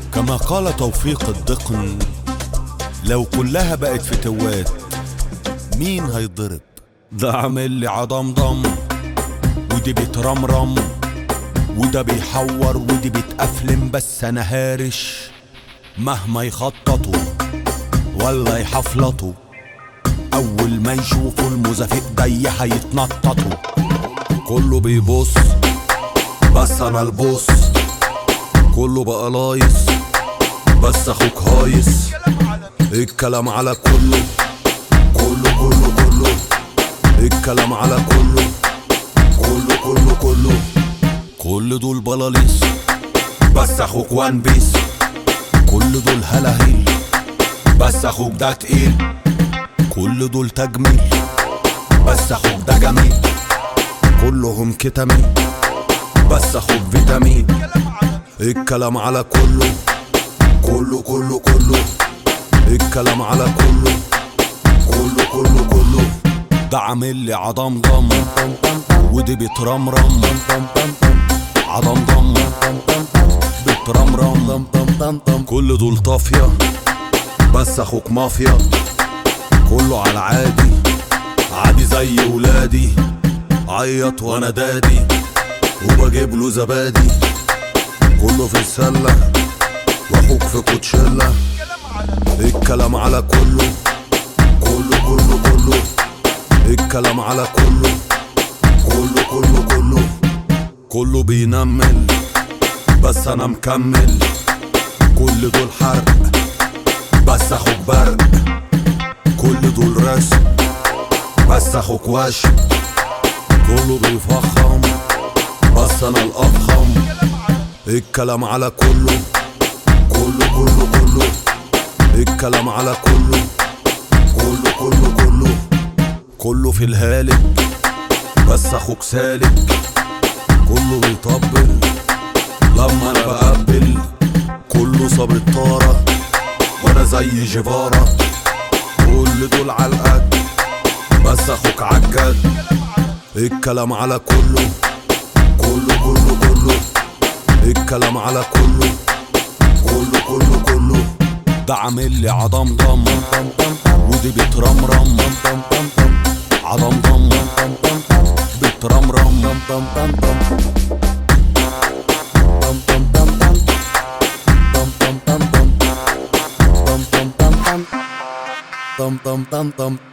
كما قال توفيق الدقن لو كلها بقت فتوات مين هيتضرب ده عامل لي عضمضم ودي بترمرم وده بيحور ودي بتأفلم بس انا هارش مهما يخططوا ولا يحفلطوا اول ما يشوفوا المزافق جاي هيتنططوا كله بيبص بس انا البص كله بقى لايص بس اخوك هايص الكلام على كله كله كله كله الكلام على كله كله كله كله كل دول بلاليس بس اخوك وان بيس كل دول هلاهيل بس اخوك ده تقيل كل دول تجميل بس اخوك ده جميل كلهم كتامين بس اخوك فيتامين الكلام على كله كله كله كله الكلام على كله كله كله كله ده عامل لي عضمضم ودي بترمرم عضمضم بترمرم كل دول طافية بس اخوك مافيا كله على عادي عادي زي ولادي عيط وانا دادي وبجيب له زبادي كله في السلة واخوك في كوتشيلا الكلام على كله كله كله كله الكلام على كله كله كله كله كله بينمل بس انا مكمل كل دول حرق بس اخوك برق كل دول رسم بس اخوك وش كله بيفخم بس انا الافخم الكلام على كله كله كله كله الكلام على كله كله كله كله كله في الهالك بس اخوك سالك كله بيطبل لما انا بقبل كله صاب الطارة وانا زي جيفارا كل دول على القد بس اخوك عالجد الكلام على كله كله كله كله الكلام على كله كله كله كله ده عامل لي عضمضم ودي بترمرم عضمضم بترمرم Dum dum dum dum